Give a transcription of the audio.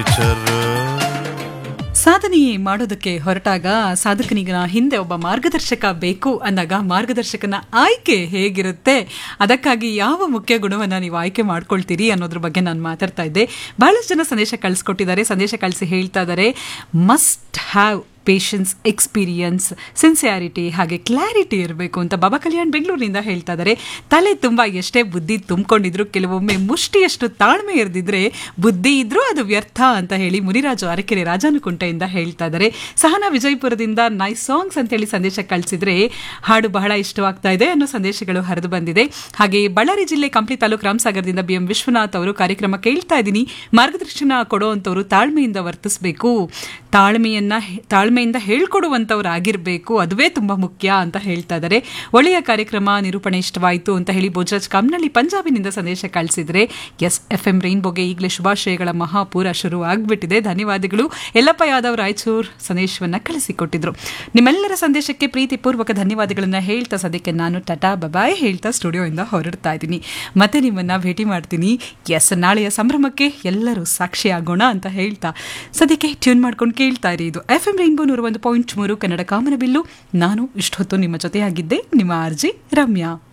ಸಾಧನೆ ಮಾಡೋದಕ್ಕೆ ಹೊರಟಾಗ ಸಾಧಕನಿಗನ ಹಿಂದೆ ಒಬ್ಬ ಮಾರ್ಗದರ್ಶಕ ಬೇಕು ಅಂದಾಗ ಮಾರ್ಗದರ್ಶಕನ ಆಯ್ಕೆ ಹೇಗಿರುತ್ತೆ ಅದಕ್ಕಾಗಿ ಯಾವ ಮುಖ್ಯ ಗುಣವನ್ನು ನೀವು ಆಯ್ಕೆ ಮಾಡ್ಕೊಳ್ತೀರಿ ಅನ್ನೋದ್ರ ಬಗ್ಗೆ ನಾನು ಮಾತಾಡ್ತಾ ಇದ್ದೆ ಬಹಳಷ್ಟು ಜನ ಸಂದೇಶ ಕಳಿಸ್ಕೊಟ್ಟಿದ್ದಾರೆ ಸಂದೇಶ ಕಳಿಸಿ ಹೇಳ್ತಾ ಇದ್ದಾರೆ must have patience experience sincerity ಹಾಗೆ ಕ್ಲಾರಿಟಿ ಇರಬೇಕು ಅಂತ ಬಾಬಾ ಕಲ್ಯಾಣ್ ಬೆಂಗಳೂರಿನಿಂದ ಹೇಳ್ತಾ ಇದ್ದಾರೆ ತಲೆ ತುಂಬ ಎಷ್ಟೇ ಬುದ್ಧಿ ತುಂಬಿಕೊಂಡಿದ್ರು ಕೆಲವೊಮ್ಮೆ ಮುಷ್ಟಿಯಷ್ಟು ತಾಳ್ಮೆ ಇರದಿದ್ರೆ ಬುದ್ಧಿ ಇದ್ರೂ ಅದು ವ್ಯರ್ಥ ಅಂತ ಹೇಳಿ ಮುನಿರಾಜು ಅರಕೆರೆ ರಾಜಾನುಕುಂಟೆಯಿಂದ ಹೇಳ್ತಾ ಇದ್ದಾರೆ ಸಹನಾ ವಿಜಯಪುರದಿಂದ ನೈಸ್ ಸಾಂಗ್ಸ್ ಅಂತೇಳಿ ಸಂದೇಶ ಕಳಿಸಿದ್ರೆ ಹಾಡು ಬಹಳ ಇಷ್ಟವಾಗ್ತಾ ಇದೆ ಅನ್ನೋ ಸಂದೇಶಗಳು ಹರಿದು ಬಂದಿದೆ ಹಾಗೆ ಬಳ್ಳಾರಿ ಜಿಲ್ಲೆ ಕಂಪ್ಲಿ ತಾಲೂಕು ರಾಮಸಾಗರದಿಂದ ಬಿ ಎಂ ವಿಶ್ವನಾಥ್ ಅವರು ಕಾರ್ಯಕ್ರಮ ಕೇಳ್ತಾ ಇದ್ದೀನಿ ಮಾರ್ಗದರ್ಶನ ಕೊಡುವಂಥವ್ರು ತಾಳ್ಮೆಯಿಂದ ವರ್ತಿಸಬೇಕು ತಾಳ್ಮೆಯನ್ನ ತಾಳ್ಮೆಯಿಂದ ಹೇಳ್ಕೊಡುವಂಥವ್ರಾಗಿರಬೇಕು ಅದುವೇ ತುಂಬ ಮುಖ್ಯ ಅಂತ ಹೇಳ್ತಾ ಇದ್ದಾರೆ ಒಳ್ಳೆಯ ಕಾರ್ಯಕ್ರಮ ನಿರೂಪಣೆ ಇಷ್ಟವಾಯಿತು ಅಂತ ಹೇಳಿ ಭೋಜರಾಜ್ ಕಮ್ನಳ್ಳಿ ಪಂಜಾಬಿನಿಂದ ಸಂದೇಶ ಕಳಿಸಿದ್ರೆ ಎಸ್ ಎಫ್ ಎಂ ರೈನ್ಬೋಗೆ ಈಗಲೇ ಶುಭಾಶಯಗಳ ಮಹಾಪೂರ ಶುರು ಆಗ್ಬಿಟ್ಟಿದೆ ಧನ್ಯವಾದಗಳು ಯಲ್ಲಪ್ಪ ಯಾದವ್ ರಾಯಚೂರ್ ಸಂದೇಶವನ್ನ ಕಳಿಸಿಕೊಟ್ಟಿದ್ರು ನಿಮ್ಮೆಲ್ಲರ ಸಂದೇಶಕ್ಕೆ ಪ್ರೀತಿಪೂರ್ವಕ ಧನ್ಯವಾದಗಳನ್ನ ಹೇಳ್ತಾ ಸದ್ಯಕ್ಕೆ ನಾನು ಟಟಾ ಬಬಾಯ್ ಹೇಳ್ತಾ ಸ್ಟುಡಿಯೋಯಿಂದ ಹೊರಡ್ತಾ ಇದ್ದೀನಿ ಮತ್ತೆ ನಿಮ್ಮನ್ನ ಭೇಟಿ ಮಾಡ್ತೀನಿ ಎಸ್ ನಾಳೆಯ ಸಂಭ್ರಮಕ್ಕೆ ಎಲ್ಲರೂ ಸಾಕ್ಷಿಯಾಗೋಣ ಅಂತ ಹೇಳ್ತಾ ಸದ್ಯಕ್ಕೆ ಟ್ಯೂನ್ ಮಾಡ್ಕೊಂಡು ಕೇಳ್ತಾ ಇರಿ ಇದು ಎಫ್ ಎಂ ರೈನ್ಬೋ ನೂರ ಒಂದು ಪಾಯಿಂಟ್ ಮೂರು ಕನ್ನಡ ಕಾಮನಬಿಲ್ಲು ನಾನು ಇಷ್ಟೊತ್ತು ನಿಮ್ಮ ಜೊತೆಯಾಗಿದ್ದೆ ನಿಮ್ಮ ಆರ್ಜಿ ರಮ್ಯಾ